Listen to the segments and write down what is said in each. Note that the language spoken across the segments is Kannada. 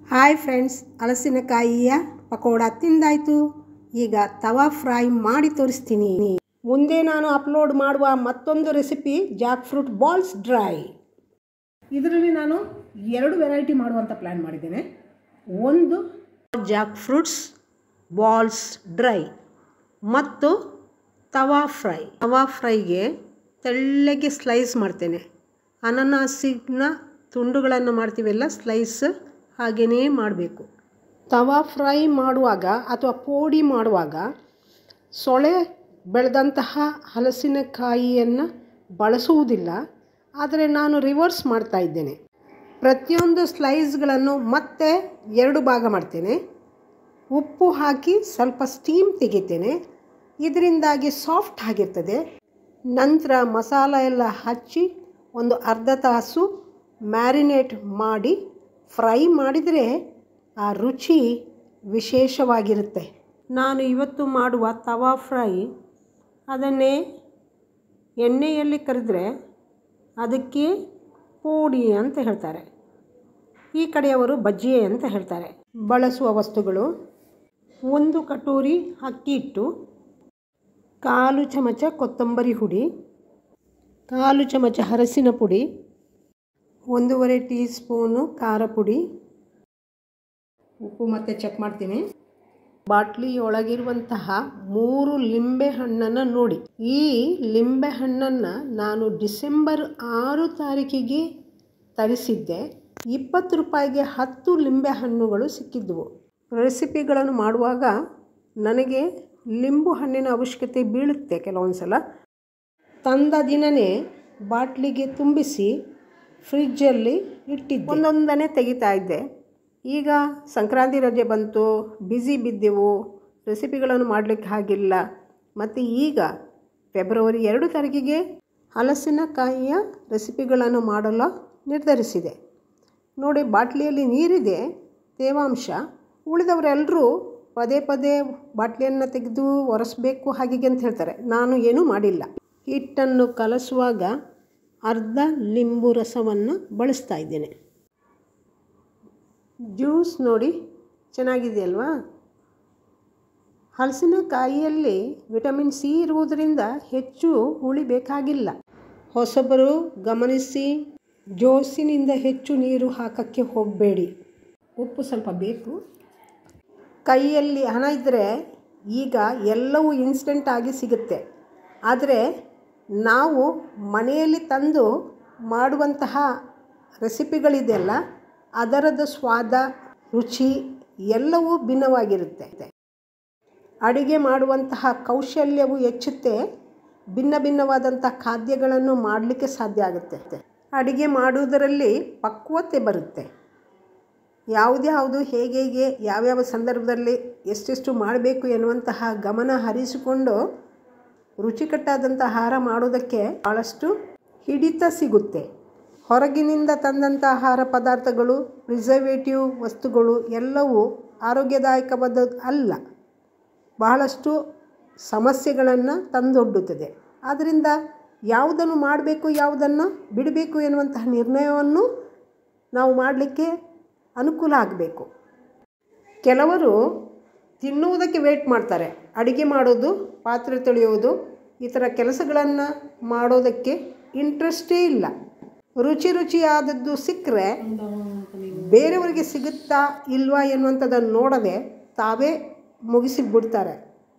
ಹಾಯ್ ಫ್ರೆಂಡ್ಸ್ ಹಲಸಿನಕಾಯಿಯ ಪಕೋಡ ತಿಂದಾಯಿತು ಈಗ ತವಾ ಫ್ರೈ ಮಾಡಿ ತೋರಿಸ್ತೀನಿ ಮುಂದೆ ನಾನು ಅಪ್ಲೋಡ್ ಮಾಡುವ ಮತ್ತೊಂದು recipe jackfruit balls dry ಇದರಲ್ಲಿ ನಾನು ಎರಡು ವೆರೈಟಿ ಮಾಡುವಂಥ ಪ್ಲ್ಯಾನ್ ಮಾಡಿದ್ದೇನೆ ಒಂದು ಜಾಕ್ ಫ್ರೂಟ್ಸ್ ಬಾಲ್ಸ್ ಡ್ರೈ ಮತ್ತು ತವಾ ಫ್ರೈ ತವಾ ಫ್ರೈಗೆ ತೆಳ್ಳಗೆ ಸ್ಲೈಸ್ ಮಾಡ್ತೇನೆ ಅನನಾಸಿನ ತುಂಡುಗಳನ್ನು ಮಾಡ್ತೀವಲ್ಲ ಸ್ಲೈಸ್ ಹಾಗೆಯೇ ಮಾಡಬೇಕು ತವಾ ಫ್ರೈ ಮಾಡುವಾಗ ಅಥವಾ ಪೋಡಿ ಮಾಡುವಾಗ ಸೊಳೆ ಬೆಳೆದಂತಹ ಹಲಸಿನಕಾಯಿಯನ್ನು ಬಳಸುವುದಿಲ್ಲ ಆದರೆ ನಾನು ರಿವರ್ಸ್ ಮಾಡ್ತಾ ಇದ್ದೇನೆ ಪ್ರತಿಯೊಂದು ಸ್ಲೈಸ್ಗಳನ್ನು ಮತ್ತೆ ಎರಡು ಭಾಗ ಮಾಡ್ತೇನೆ ಉಪ್ಪು ಹಾಕಿ ಸ್ವಲ್ಪ ಸ್ಟೀಮ್ ತೆಗಿತೇನೆ ಇದರಿಂದಾಗಿ ಸಾಫ್ಟ್ ಆಗಿರ್ತದೆ ನಂತರ ಮಸಾಲ ಎಲ್ಲ ಹಚ್ಚಿ ಒಂದು ಅರ್ಧ ತಾಸು ಮ್ಯಾರಿನೇಟ್ ಮಾಡಿ ಫ್ರೈ ಮಾಡಿದರೆ ಆ ರುಚಿ ವಿಶೇಷವಾಗಿರುತ್ತೆ ನಾನು ಇವತ್ತು ಮಾಡುವ ತವಾ ಫ್ರೈ ಅದನ್ನೇ ಎಣ್ಣೆಯಲ್ಲಿ ಕರೆದ್ರೆ ಅದಕ್ಕೆ ಪೋಡಿ ಅಂತ ಹೇಳ್ತಾರೆ ಈ ಕಡೆಯವರು ಬಜ್ಜಿ ಅಂತ ಹೇಳ್ತಾರೆ ಬಳಸುವ ವಸ್ತುಗಳು ಒಂದು ಕಟೋರಿ ಅಕ್ಕಿ ಹಿಟ್ಟು ಕಾಲು ಚಮಚ ಕೊತ್ತಂಬರಿ ಹುಡಿ ಕಾಲು ಚಮಚ ಹರಸಿನ ಪುಡಿ ಒಂದೂವರೆ ಟೀ ಸ್ಪೂನು ಖಾರ ಪುಡಿ ಉಪ್ಪು ಮತ್ತೆ ಚೆಕ್ ಮಾಡ್ತೀನಿ ಬಾಟ್ಲಿಯೊಳಗಿರುವಂತಹ ಮೂರು ಲಿಂಬೆ ಹಣ್ಣನ್ನು ನೋಡಿ ಈ ಲಿಂಬೆ ಹಣ್ಣನ್ನು ನಾನು ಡಿಸೆಂಬರ್ ಆರು ತಾರೀಕಿಗೆ ತರಿಸಿದ್ದೆ ಇಪ್ಪತ್ತು ರೂಪಾಯಿಗೆ ಹತ್ತು ಲಿಂಬೆ ಹಣ್ಣುಗಳು ಸಿಕ್ಕಿದ್ದವು ರೆಸಿಪಿಗಳನ್ನು ಮಾಡುವಾಗ ನನಗೆ ಲಿಂಬು ಹಣ್ಣಿನ ಅವಶ್ಯಕತೆ ಬೀಳುತ್ತೆ ಕೆಲವೊಂದು ಸಲ ತಂದ ದಿನವೇ ಬಾಟ್ಲಿಗೆ ತುಂಬಿಸಿ ಫ್ರಿಜ್ಜಲ್ಲಿ ಇಟ್ಟಿದ್ದೆ ಒಂದೊಂದನೇ ತೆಗಿತಾ ಇದ್ದೆ ಈಗ ಸಂಕ್ರಾಂತಿ ರಜೆ ಬಂತು ಬ್ಯುಸಿ ಬಿದ್ದೆವು ರೆಸಿಪಿಗಳನ್ನು ಮಾಡಲಿಕ್ಕೆ ಆಗಿಲ್ಲ ಮತ್ತು ಈಗ ಫೆಬ್ರವರಿ ಎರಡು ತಾರೀಕಿಗೆ ಹಲಸಿನಕಾಯಿಯ ರೆಸಿಪಿಗಳನ್ನು ಮಾಡಲು ನಿರ್ಧರಿಸಿದೆ ನೋಡಿ ಬಾಟ್ಲಿಯಲ್ಲಿ ನೀರಿದೆ ತೇವಾಂಶ ಉಳಿದವರೆಲ್ಲರೂ ಪದೇ ಪದೇ ಬಾಟ್ಲಿಯನ್ನು ತೆಗೆದು ಒರೆಸ್ಬೇಕು ಹಾಗೆ ಅಂತ ಹೇಳ್ತಾರೆ ನಾನು ಏನೂ ಮಾಡಿಲ್ಲ ಹಿಟ್ಟನ್ನು ಕಲಸುವಾಗ ಅರ್ಧ ಲಿಂಬು ರಸವನ್ನು ಬಳಸ್ತಾ ಇದ್ದೇನೆ ಜ್ಯೂಸ್ ನೋಡಿ ಚೆನ್ನಾಗಿದೆಯಲ್ವಾ ಹಲಸಿನಕಾಯಿಯಲ್ಲಿ ವಿಟಮಿನ್ ಸಿ ಇರುವುದರಿಂದ ಹೆಚ್ಚು ಹುಳಿ ಬೇಕಾಗಿಲ್ಲ ಹೊಸಬರು ಗಮನಿಸಿ ಜೋಸಿನಿಂದ ಹೆಚ್ಚು ನೀರು ಹಾಕೋಕ್ಕೆ ಹೋಗಬೇಡಿ ಉಪ್ಪು ಸ್ವಲ್ಪ ಬೇಕು ಕೈಯಲ್ಲಿ ಹಣ ಇದ್ದರೆ ಈಗ ಎಲ್ಲವೂ ಇನ್ಸ್ಟೆಂಟ್ ಆಗಿ ಸಿಗುತ್ತೆ ಆದರೆ ನಾವು ಮನೆಯಲ್ಲಿ ತಂದು ಮಾಡುವಂತಹ ರೆಸಿಪಿಗಳಿದೆಯಲ್ಲ ಅದರದ ಸ್ವಾದ ರುಚಿ ಎಲ್ಲವೂ ಭಿನ್ನವಾಗಿರುತ್ತೆ ಅಡುಗೆ ಮಾಡುವಂತಹ ಕೌಶಲ್ಯವು ಹೆಚ್ಚುತ್ತೆ ಭಿನ್ನ ಭಿನ್ನವಾದಂಥ ಖಾದ್ಯಗಳನ್ನು ಮಾಡಲಿಕ್ಕೆ ಸಾಧ್ಯ ಆಗುತ್ತೆ ಅಡುಗೆ ಮಾಡುವುದರಲ್ಲಿ ಪಕ್ವತೆ ಬರುತ್ತೆ ಯಾವುದ್ಯಾವುದು ಹೇಗೆ ಹೇಗೆ ಯಾವ್ಯಾವ ಸಂದರ್ಭದಲ್ಲಿ ಎಷ್ಟೆಷ್ಟು ಮಾಡಬೇಕು ಎನ್ನುವಂತಹ ಗಮನ ಹರಿಸಿಕೊಂಡು ರುಚಿಕಟ್ಟಾದಂಥ ಆಹಾರ ಮಾಡೋದಕ್ಕೆ ಭಾಳಷ್ಟು ಹಿಡಿತ ಸಿಗುತ್ತೆ ಹೊರಗಿನಿಂದ ತಂದಂಥ ಆಹಾರ ಪದಾರ್ಥಗಳು ಪ್ರಿಸರ್ವೇಟಿವ್ ವಸ್ತುಗಳು ಎಲ್ಲವೂ ಆರೋಗ್ಯದಾಯಕವಾದ ಅಲ್ಲ ಬಹಳಷ್ಟು ಸಮಸ್ಯೆಗಳನ್ನು ತಂದೊಡ್ಡುತ್ತದೆ ಆದ್ದರಿಂದ ಯಾವುದನ್ನು ಮಾಡಬೇಕು ಯಾವುದನ್ನು ಬಿಡಬೇಕು ಎನ್ನುವಂತಹ ನಿರ್ಣಯವನ್ನು ನಾವು ಮಾಡಲಿಕ್ಕೆ ಅನುಕೂಲ ಆಗಬೇಕು ಕೆಲವರು ತಿನ್ನುವುದಕ್ಕೆ ವೇಟ್ ಮಾಡ್ತಾರೆ ಅಡುಗೆ ಮಾಡೋದು ಪಾತ್ರೆ ತೊಳೆಯೋದು ಈ ಥರ ಕೆಲಸಗಳನ್ನು ಮಾಡೋದಕ್ಕೆ ಇಂಟ್ರೆಸ್ಟೇ ಇಲ್ಲ ರುಚಿ ರುಚಿಯಾದದ್ದು ಸಿಕ್ಕರೆ ಬೇರೆಯವರಿಗೆ ಸಿಗುತ್ತಾ ಇಲ್ವಾ ಎನ್ನುವಂಥದ್ದನ್ನು ನೋಡದೆ ತಾವೇ ಮುಗಿಸಿಬಿಡ್ತಾರೆ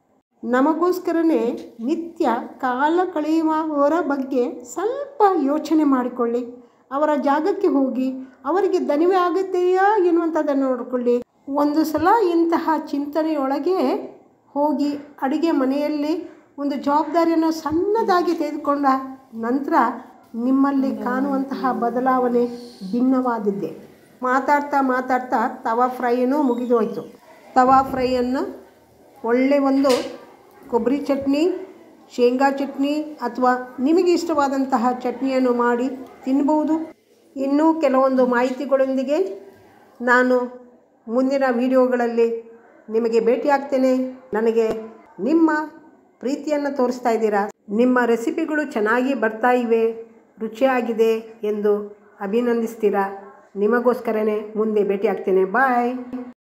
ನಮಗೋಸ್ಕರನೇ ನಿತ್ಯ ಕಾಲ ಕಳೆಯುವವರ ಬಗ್ಗೆ ಸ್ವಲ್ಪ ಯೋಚನೆ ಮಾಡಿಕೊಳ್ಳಿ ಅವರ ಜಾಗಕ್ಕೆ ಹೋಗಿ ಅವರಿಗೆ ದಣಿವೆ ಆಗುತ್ತೆಯಾ ಎನ್ನುವಂಥದ್ದನ್ನು ನೋಡಿಕೊಳ್ಳಿ ಒಂದು ಸಲ ಇಂತಹ ಚಿಂತನೆಯೊಳಗೆ ಹೋಗಿ ಅಡುಗೆ ಮನೆಯಲ್ಲಿ ಒಂದು ಜವಾಬ್ದಾರಿಯನ್ನು ಸಣ್ಣದಾಗಿ ತೆಗೆದುಕೊಂಡ ನಂತರ ನಿಮ್ಮಲ್ಲಿ ಕಾಣುವಂತಹ ಬದಲಾವಣೆ ಭಿನ್ನವಾದಿದ್ದೆ ಮಾತಾಡ್ತಾ ಮಾತಾಡ್ತಾ ತವಾ ಫ್ರೈಯೂ ಮುಗಿದೋಯ್ತು ತವಾ ಫ್ರೈಯನ್ನು ಒಳ್ಳೆ ಒಂದು ಕೊಬ್ಬರಿ ಚಟ್ನಿ ಶೇಂಗಾ ಚಟ್ನಿ ಅಥವಾ ನಿಮಗೆ ಇಷ್ಟವಾದಂತಹ ಚಟ್ನಿಯನ್ನು ಮಾಡಿ ತಿನ್ಬೋದು ಇನ್ನೂ ಕೆಲವೊಂದು ಮಾಹಿತಿಗಳೊಂದಿಗೆ ನಾನು ಮುಂದಿನ ವಿಡಿಯೋಗಳಲ್ಲಿ ನಿಮಗೆ ಭೇಟಿಯಾಗ್ತೇನೆ ನನಗೆ ನಿಮ್ಮ ಪ್ರೀತಿಯನ್ನು ತೋರಿಸ್ತಾ ಇದ್ದೀರಾ ನಿಮ್ಮ ರೆಸಿಪಿಗಳು ಚೆನ್ನಾಗಿ ಬರ್ತಾ ಇವೆ ರುಚಿಯಾಗಿದೆ ಎಂದು ಅಭಿನಂದಿಸ್ತೀರಾ ನಿಮಗೋಸ್ಕರನೇ ಮುಂದೆ ಭೇಟಿ ಆಗ್ತೇನೆ ಬಾಯ್